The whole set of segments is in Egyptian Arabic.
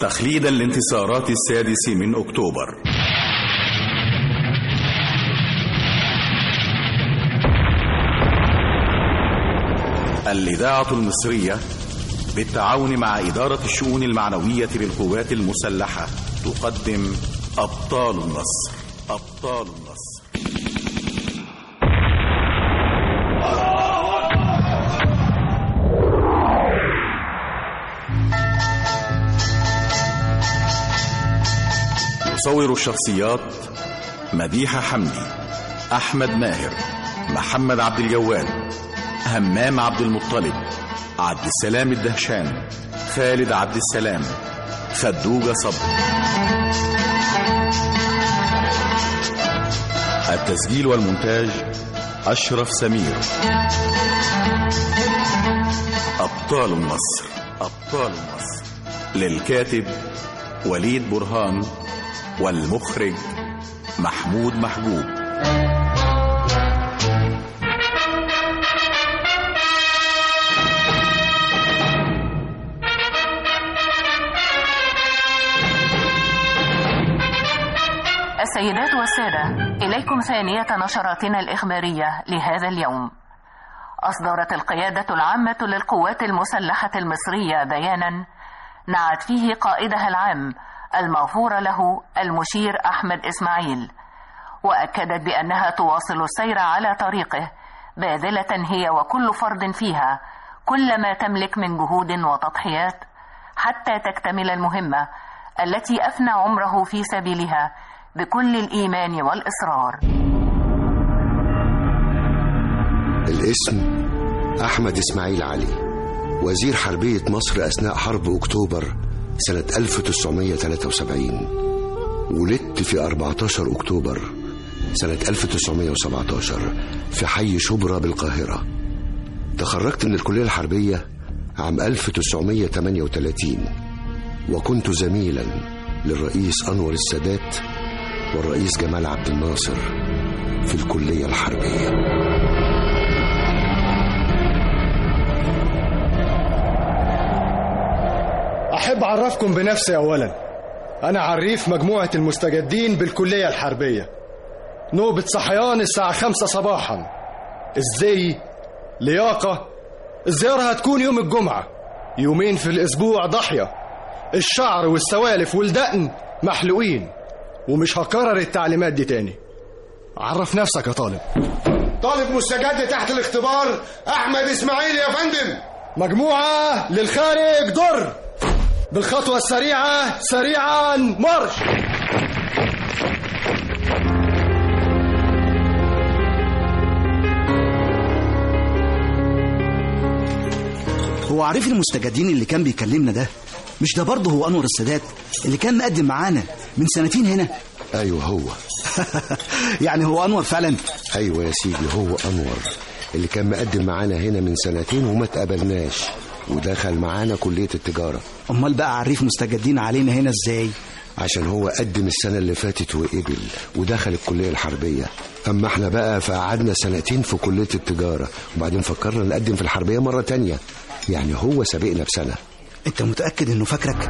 تخليدا لانتصارات السادس من أكتوبر الإذاعة المصرية بالتعاون مع إدارة الشؤون المعنوية للقوات المسلحة تقدم أبطال النصر أبطال النصر يصور الشخصيات مديحة حمدي أحمد ماهر محمد عبد الجواد همام عبد المطلب عبد السلام الدهشان خالد عبد السلام خدوجة صبري التسجيل والمونتاج أشرف سمير أبطال النصر أبطال النصر للكاتب وليد برهان والمخرج محمود محجوب السيدات والسادة إليكم ثانية نشراتنا الإخبارية لهذا اليوم أصدرت القيادة العامة للقوات المسلحة المصرية بيانا نعت فيه قائدها العام المغفور له المشير أحمد إسماعيل وأكدت بأنها تواصل السير على طريقه باذلة هي وكل فرد فيها كل ما تملك من جهود وتضحيات حتى تكتمل المهمة التي أفنى عمره في سبيلها بكل الإيمان والإصرار الاسم أحمد إسماعيل علي وزير حربية مصر أثناء حرب أكتوبر سنة 1973 ولدت في 14 أكتوبر سنة 1917 في حي شبرا بالقاهرة تخرجت من الكلية الحربية عام 1938 وكنت زميلا للرئيس أنور السادات والرئيس جمال عبد الناصر في الكلية الحربية أحب أعرفكم بنفسي أولا أنا عريف مجموعة المستجدين بالكلية الحربية نوبة صحيان الساعة خمسة صباحا الزي لياقة الزيارة هتكون يوم الجمعة يومين في الأسبوع ضحية الشعر والسوالف والدقن محلوقين ومش هكرر التعليمات دي تاني عرف نفسك يا طالب طالب مستجد تحت الاختبار احمد اسماعيل يا فندم مجموعة للخارج در بالخطوة السريعة سريعا مارش هو عارف المستجدين اللي كان بيكلمنا ده مش ده برضه هو انور السادات اللي كان مقدم معانا من سنتين هنا أيوه هو يعني هو انور فعلا أيوه يا سيدي هو أنور اللي كان مقدم معانا هنا من سنتين وما تقابلناش ودخل معانا كلية التجارة امال بقى عريف مستجدين علينا هنا ازاي عشان هو قدم السنة اللي فاتت وقبل ودخل الكلية الحربية أما احنا بقى فقعدنا سنتين في كلية التجارة وبعدين فكرنا نقدم في الحربية مرة تانية يعني هو سابقنا بسنة انت متاكد انه فاكرك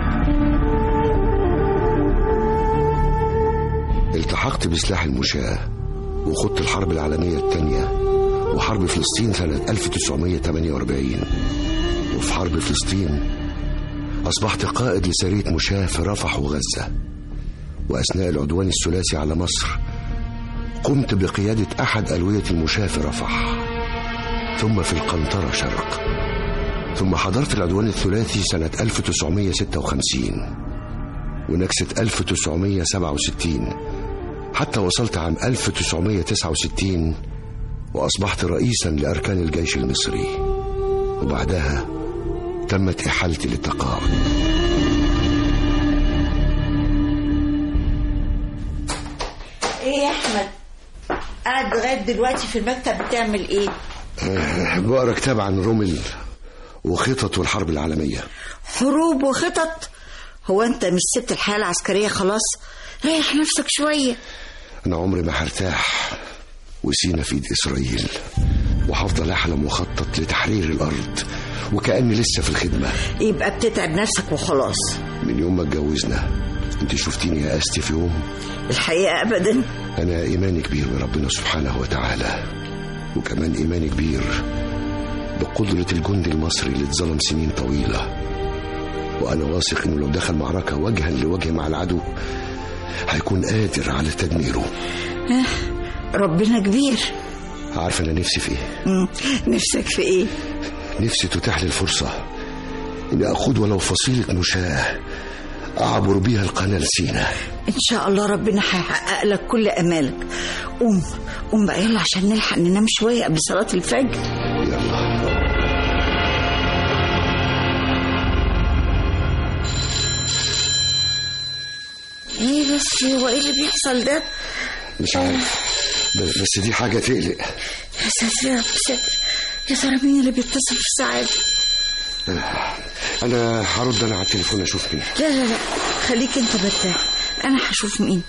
التحقت بسلاح المشاة وخضت الحرب العالمية الثانية وحرب فلسطين سنة 1948 وفي حرب فلسطين أصبحت قائد لسرية مشاة في رفح وغزة وأثناء العدوان الثلاثي على مصر قمت بقيادة أحد ألوية المشاة في رفح ثم في القنطرة شرق ثم حضرت العدوان الثلاثي سنة 1956 ونكسة 1967 حتى وصلت عام 1969 وأصبحت رئيسا لأركان الجيش المصري وبعدها تمت إحالتي للتقاعد ايه يا احمد قاعد لغايه دلوقتي في المكتب بتعمل ايه أه، بقرا كتاب عن رومل وخطط والحرب العالمية حروب وخطط هو انت مش سبت الحياه العسكريه خلاص ريح نفسك شويه أنا عمري ما هرتاح وسينا في إيد إسرائيل وهفضل أحلم وأخطط لتحرير الأرض وكأني لسه في الخدمة يبقى بتتعب نفسك وخلاص من يوم ما اتجوزنا انت شفتيني يا استي في يوم الحقيقة أبدا انا ايماني كبير بربنا سبحانه وتعالى وكمان ايماني كبير بقدرة الجندي المصري اللي اتظلم سنين طويلة وانا واثق انه لو دخل معركة وجها لوجه مع العدو هيكون قادر على تدميره ربنا كبير عارفة انا نفسي في ايه مم. نفسك في إيه نفسي تتاح لي الفرصة اني اخد ولو فصيلة مشاة اعبر بيها القناة لسينا إن شاء الله ربنا هيحقق لك كل أمالك قوم قوم بقى يلا عشان نلحق ننام شوية قبل صلاة الفجر يلا إيه بس هو إيه اللي بيحصل ده مش عارف بس بس دي حاجة تقلق يا ساتر يا رب ساتر يا ترى مين اللي بيتصل في الساعة دي انا هرد انا على التليفون اشوف مين لا لا لا خليك انت مرتاح انا هشوف مين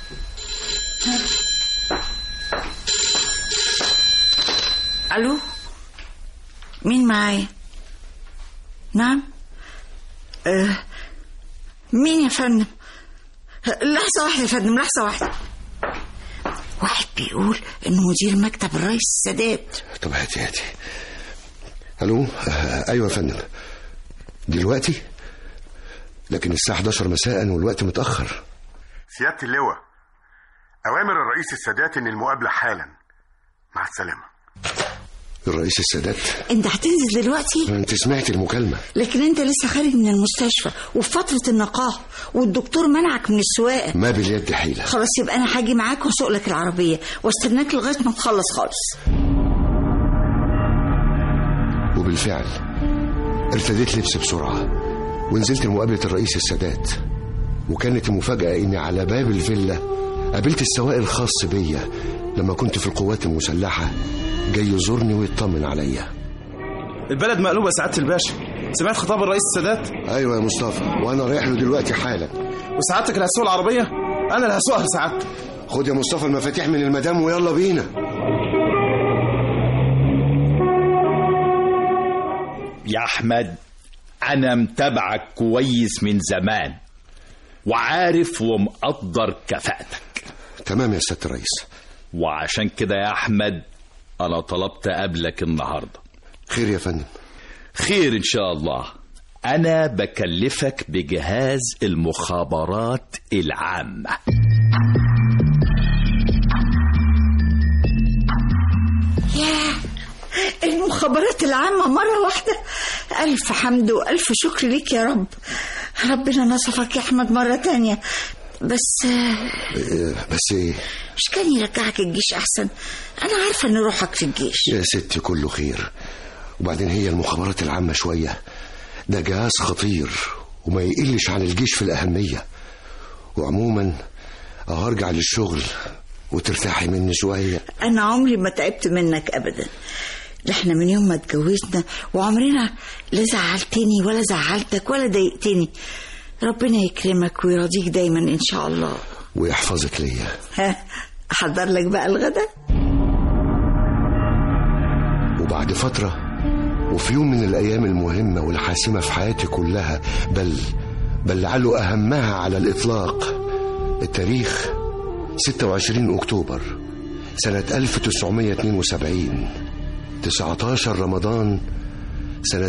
الو مين معايا نعم آه. مين يا فندم لحظة واحدة يا فندم لحظة واحدة واحد بيقول انه مدير مكتب الرئيس السادات طب هاتي هاتي الو آه، ايوه يا فندم دلوقتي لكن الساعة 11 مساء والوقت متأخر سيادة اللواء أوامر الرئيس السادات إن المقابلة حالا مع السلامة الرئيس السادات انت هتنزل دلوقتي انت سمعت المكالمة لكن انت لسه خارج من المستشفى وفي فترة النقاهة والدكتور منعك من السواقة ما باليد حيلة خلاص يبقى انا هاجي معاك واسوق لك العربية واستناك لغاية ما تخلص خالص وبالفعل ارتديت لبس بسرعة ونزلت لمقابلة الرئيس السادات وكانت المفاجأة إني على باب الفيلا قابلت السواق الخاص بيا لما كنت في القوات المسلحة جاي يزورني ويطمن عليا البلد مقلوبة سعادة الباشا سمعت خطاب الرئيس السادات أيوة يا مصطفى وأنا رايح له دلوقتي حالا وسعادتك اللي هتسوق العربية أنا اللي هسوقها لسعادتك خد يا مصطفى المفاتيح من المدام ويلا بينا يا أحمد أنا متابعك كويس من زمان وعارف ومقدر كفاءتك تمام يا سيادة الرئيس وعشان كده يا أحمد أنا طلبت قبلك النهاردة خير يا فندم خير إن شاء الله أنا بكلفك بجهاز المخابرات العامة ياه المخابرات العامة مرة واحدة ألف حمد وألف شكر ليك يا رب ربنا نصفك يا أحمد مرة تانية بس إيه، بس إيه مش كان يرجعك الجيش أحسن أنا عارفة إن روحك في الجيش يا ستي كله خير وبعدين هي المخابرات العامة شوية ده جهاز خطير وما يقلش عن الجيش في الأهمية وعموما أهو هرجع للشغل وترتاحي مني شوية أنا عمري ما تعبت منك أبدا ده احنا من يوم ما اتجوزنا وعمرنا لا زعلتني ولا زعلتك ولا ضايقتني ربنا يكرمك ويرضيك دايما إن شاء الله ويحفظك ليا ها أحضر لك بقى الغدا وبعد فترة وفي يوم من الأيام المهمة والحاسمة في حياتي كلها بل بل لعله أهمها على الإطلاق التاريخ 26 أكتوبر سنة 1972 19 رمضان سنة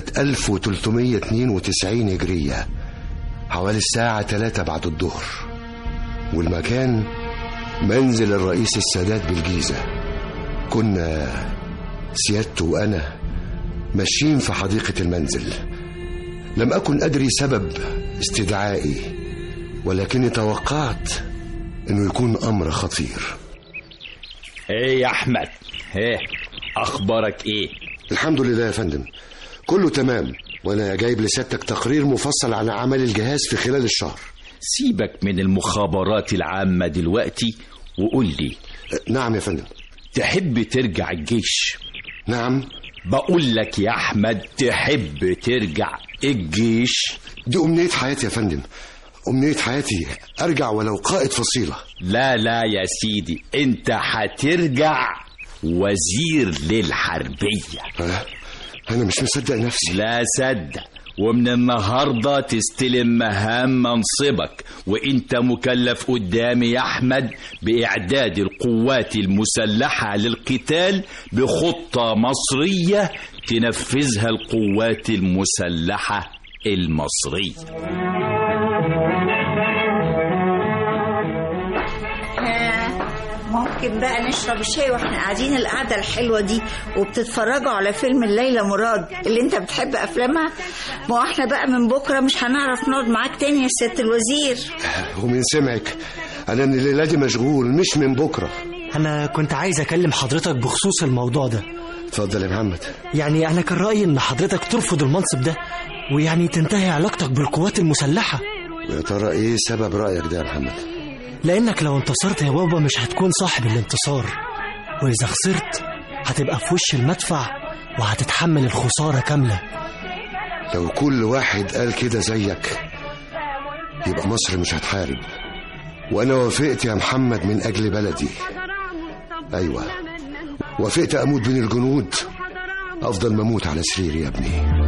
1392 هجرية حوالي الساعة 3 بعد الظهر والمكان منزل الرئيس السادات بالجيزة كنا سيادته وأنا ماشيين في حديقة المنزل لم أكن أدري سبب استدعائي ولكني توقعت أنه يكون أمر خطير إيه يا أحمد إيه أخبارك إيه الحمد لله يا فندم كله تمام وأنا جايب لسيادتك تقرير مفصل عن أعمال الجهاز في خلال الشهر سيبك من المخابرات العامة دلوقتي وقول لي نعم يا فندم تحب ترجع الجيش نعم بقول لك يا أحمد تحب ترجع الجيش دي أمنية حياتي يا فندم أمنية حياتي أرجع ولو قائد فصيلة لا لا يا سيدي انت هترجع وزير للحربية أه؟ أنا مش مصدق نفسي لا صدق ومن النهاردة تستلم مهام منصبك وانت مكلف قدامي يا أحمد بإعداد القوات المسلحة للقتال بخطة مصرية تنفذها القوات المسلحة المصرية ممكن بقى نشرب الشاي واحنا قاعدين القعدة الحلوة دي وبتتفرجوا على فيلم الليلة مراد اللي انت بتحب افلامها ما هو احنا بقى من بكرة مش هنعرف نقعد معاك تاني يا سيادة الوزير ومن سمعك انا من الليله دي مشغول مش من بكره أنا كنت عايز أكلم حضرتك بخصوص الموضوع ده اتفضل يا محمد يعني أنا كان رأيي إن حضرتك ترفض المنصب ده ويعني تنتهي علاقتك بالقوات المسلحة يا ترى ايه سبب رايك ده يا محمد لأنك لو انتصرت يا بابا مش هتكون صاحب الانتصار وإذا خسرت هتبقى في وش المدفع وهتتحمل الخسارة كاملة لو كل واحد قال كده زيك يبقى مصر مش هتحارب وانا وافقت يا محمد من اجل بلدي ايوه وافقت اموت بين الجنود افضل ما اموت على سريري يا ابني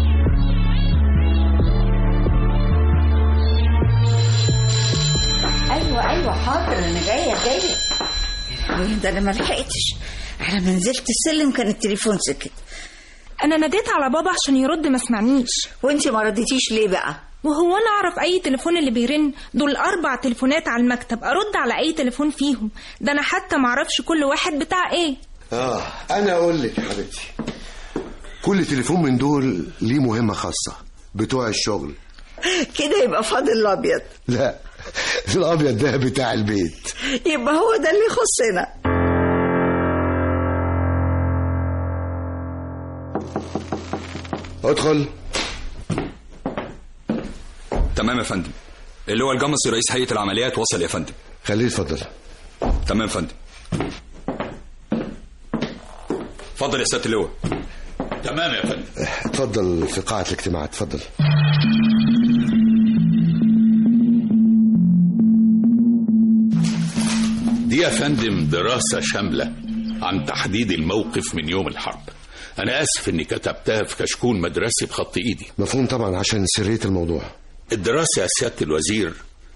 ايوه ايوه حاضر انا جايه جايه يا ده انا ما لحقتش على ما نزلت السلم كان التليفون سكت انا ناديت على بابا عشان يرد ما سمعنيش وانت ما رديتيش ليه بقى وهو انا اعرف اي تليفون اللي بيرن دول اربع تليفونات على المكتب ارد على اي تليفون فيهم ده انا حتى ما اعرفش كل واحد بتاع ايه اه انا اقول لك يا حبيبتي كل تليفون من دول ليه مهمه خاصه بتوع الشغل كده يبقى فاضل الابيض لا الابيض ده بتاع البيت يبقى هو ده اللي يخصنا ادخل تمام يا فندم اللي هو الجمصي رئيس هيئة العمليات وصل يا فندم خليه يتفضل تمام يا فندم اتفضل يا سيادة اللواء تمام يا فندم اتفضل في قاعه الاجتماعات اتفضل دي يا فندم دراسة شاملة عن تحديد الموقف من يوم الحرب أنا آسف إني كتبتها في كشكول مدرسي بخط إيدي مفهوم طبعا عشان سريه الموضوع الدراسة يا سيادة الوزير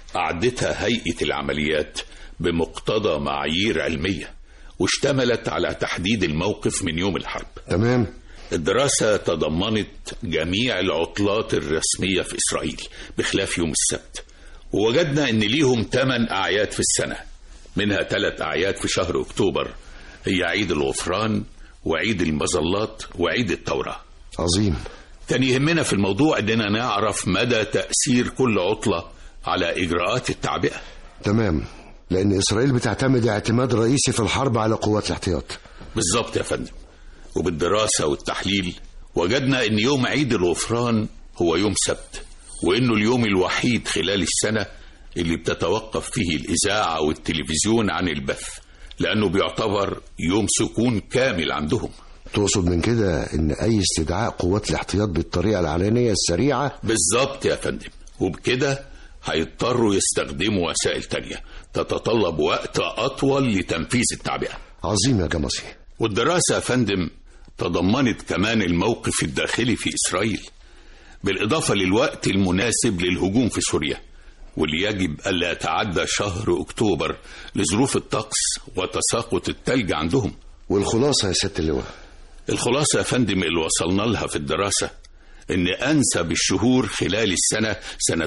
أعدتها هيئة العمليات بمقتضى معايير علمية واشتملت على تحديد الموقف من يوم الحرب تمام الدراسة تضمنت جميع العطلات الرسمية في إسرائيل بخلاف يوم السبت ووجدنا إن ليهم 8 أعياد في السنة منها ثلاث أعياد في شهر أكتوبر هي عيد الغفران وعيد المظلات وعيد التوراة عظيم كان يهمنا في الموضوع إننا نعرف مدى تأثير كل عطلة على إجراءات التعبئة تمام لان اسرائيل بتعتمد اعتماد رئيسي في الحرب على قوات الاحتياط بالظبط يا فندم وبالدراسة والتحليل وجدنا إن يوم عيد الغفران هو يوم سبت وإنه اليوم الوحيد خلال السنة اللي بتتوقف فيه الإذاعة والتلفزيون عن البث لأنه بيعتبر يوم سكون كامل عندهم تقصد من كده ان اي استدعاء قوات الاحتياط بالطريقه العلنيه السريعه بالظبط يا فندم وبكده هيضطروا يستخدموا وسائل تانية تتطلب وقت أطول لتنفيذ التعبئة عظيم يا جمصي والدراسة يا فندم تضمنت كمان الموقف الداخلي في إسرائيل بالإضافة للوقت المناسب للهجوم في سوريا واللي يجب ألا يتعدى شهر أكتوبر لظروف الطقس وتساقط التلج عندهم والخلاصه يا سياده اللواء الخلاصة يا فندم اللي وصلنا لها في الدراسة إن أنسب الشهور خلال السنة سنة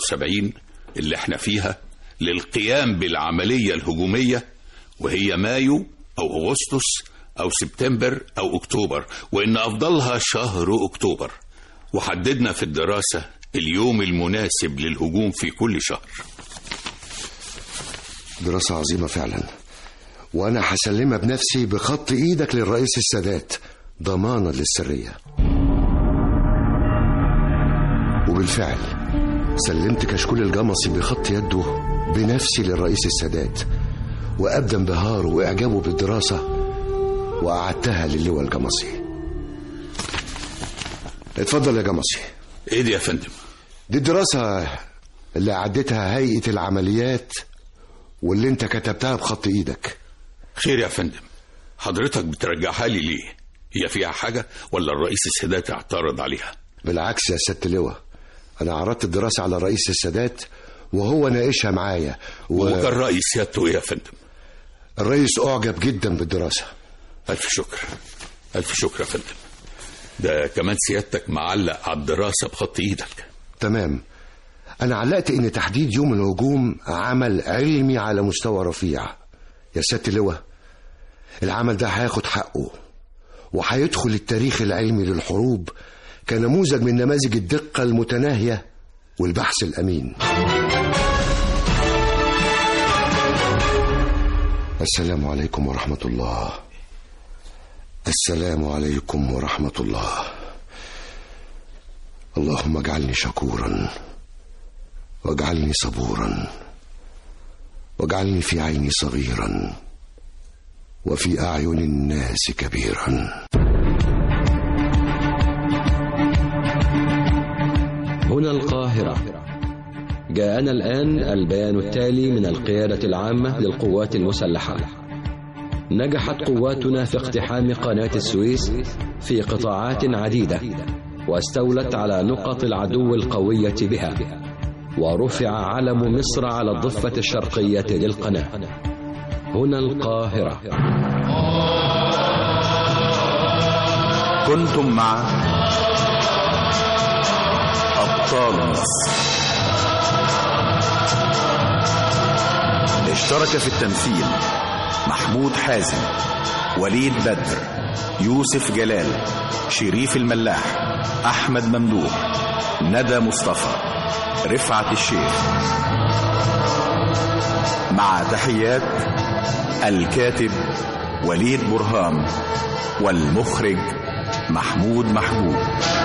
73 اللي احنا فيها للقيام بالعملية الهجومية وهي مايو أو أغسطس أو سبتمبر أو أكتوبر وإن أفضلها شهر أكتوبر وحددنا في الدراسة اليوم المناسب للهجوم في كل شهر دراسه عظيمه فعلا وانا هسلمها بنفسي بخط ايدك للرئيس السادات ضمانا للسريه وبالفعل سلمت كشكول الجمصي بخط يده بنفسي للرئيس السادات وابدى انبهاره واعجابه بالدراسه وقعدتها للواء الجمصي اتفضل يا جمصي إيه دي يا فندم دي الدراسة اللي عدتها هيئة العمليات واللي انت كتبتها بخط ايدك خير يا فندم حضرتك بترجعها لي ليه هي فيها حاجة ولا الرئيس السادات اعترض عليها بالعكس يا سيادة اللواء أنا عرضت الدراسة على رئيس السادات وهو ناقشها معايا و... وكان رأي سيادته إيه يا فندم الرئيس أعجب جدا بالدراسة ألف شكر ألف شكر يا فندم ده كمان سيادتك معلق على الدراسة بخط إيدك تمام أنا علقت إن تحديد يوم الهجوم عمل علمي على مستوى رفيع يا سيادة اللواء العمل ده هياخد حقه وهيدخل التاريخ العلمي للحروب كنموذج من نماذج الدقة المتناهية والبحث الأمين السلام عليكم ورحمة الله السلام عليكم ورحمة الله اللهم اجعلني شكورا واجعلني صبورا واجعلني في عيني صغيرا وفي أعين الناس كبيرا هنا القاهرة جاءنا الآن البيان التالي من القيادة العامة للقوات المسلحة نجحت قواتنا في اقتحام قناة السويس في قطاعات عديدة واستولت على نقط العدو القوية بها ورفع علم مصر على الضفة الشرقية للقناة هنا القاهرة كنتم مع أبطال مصر اشترك في التمثيل محمود حازم وليد بدر يوسف جلال شريف الملاح أحمد ممدوح ندى مصطفى رفعت الشيخ مع تحيات الكاتب وليد برهام والمخرج محمود محبوب